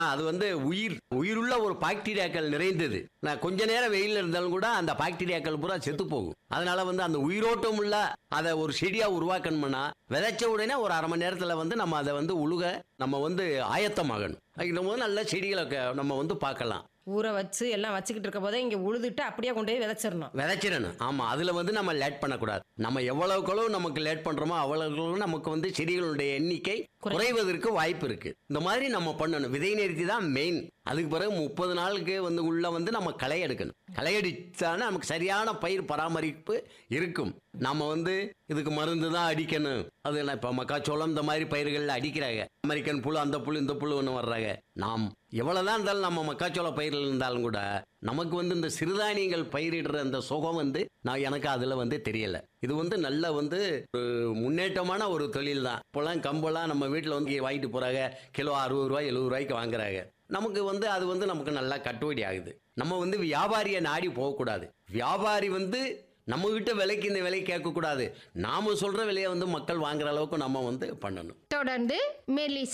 அது வந்து உயிர் உயிருள்ள ஒரு பாக்டீரியாக்கள் நிறைந்தது நான் கொஞ்ச நேரம் வெயில்ல இருந்தாலும் கூட அந்த பாக்டீரியாக்கள் பூரா செத்து போகும் அதனால வந்து அந்த உயிரோட்டம் உள்ள அதை ஒரு செடியா உருவாக்கணும்னா விதைச்ச உடனே ஒரு அரை மணி நேரத்துல வந்து நம்ம அதை வந்து உழுக நம்ம வந்து ஆயத்தமாகணும் அதுக்கு போது நல்ல செடிகளை க- நம்ம வந்து பார்க்கலாம் ஊற வச்சு எல்லாம் வச்சுக்கிட்டு இருக்க போதே இங்க உழுதுட்டு அப்படியே கொண்டு போய் விதைச்சிடணும் விதைச்சிடணும் ஆமா அதுல வந்து நம்ம லேட் பண்ணக்கூடாது நம்ம எவ்வளவுக்களவு நமக்கு லேட் பண்றோமோ அவ்வளவுக்களவு நமக்கு வந்து செடிகளுடைய எண்ணிக்கை குறைவதற்கு வாய்ப்பு இருக்கு இந்த மாதிரி நம்ம பண்ணணும் விதை நிறுத்தி தான் மெயின் அதுக்கு பிறகு முப்பது நாளுக்கு வந்து உள்ள வந்து நம்ம களை எடுக்கணும் களை அடிச்சானா நமக்கு சரியான பயிர் பராமரிப்பு இருக்கும் நம்ம வந்து இதுக்கு மருந்து தான் அடிக்கணும் அது நான் இப்ப மக்காச்சோளம் இந்த மாதிரி பயிர்கள்ல அடிக்கிறாங்க அமெரிக்கன் புழு அந்த புழு இந்த புழு ஒன்று வர்றாங்க நாம் எவ்வளவுதான் இருந்தாலும் நம்ம மக்காச்சோள பயிர்கள் இருந்தாலும் கூட நமக்கு வந்து இந்த சிறுதானியங்கள் பயிரிடுற அந்த சுகம் வந்து நான் எனக்கு அதுல வந்து தெரியல இது வந்து நல்ல வந்து ஒரு முன்னேற்றமான ஒரு தொழில் தான் இப்போலாம் கம்பெல்லாம் நம்ம வீட்டில் வந்து வாங்கிட்டு போறாங்க கிலோ அறுபது ரூபாய் எழுபது ரூபாய்க்கு வாங்குறாங்க நமக்கு வந்து அது வந்து நமக்கு நல்லா கட்டுப்படி ஆகுது நம்ம வந்து வியாபாரியை நாடி போகக்கூடாது வியாபாரி வந்து நம்ம கிட்ட விலைக்கு இந்த விலை கேட்கக்கூடாது நாம சொல்ற விலையை வந்து மக்கள் வாங்குற அளவுக்கு நம்ம வந்து பண்ணணும் தொடர்ந்து மெல்லிசை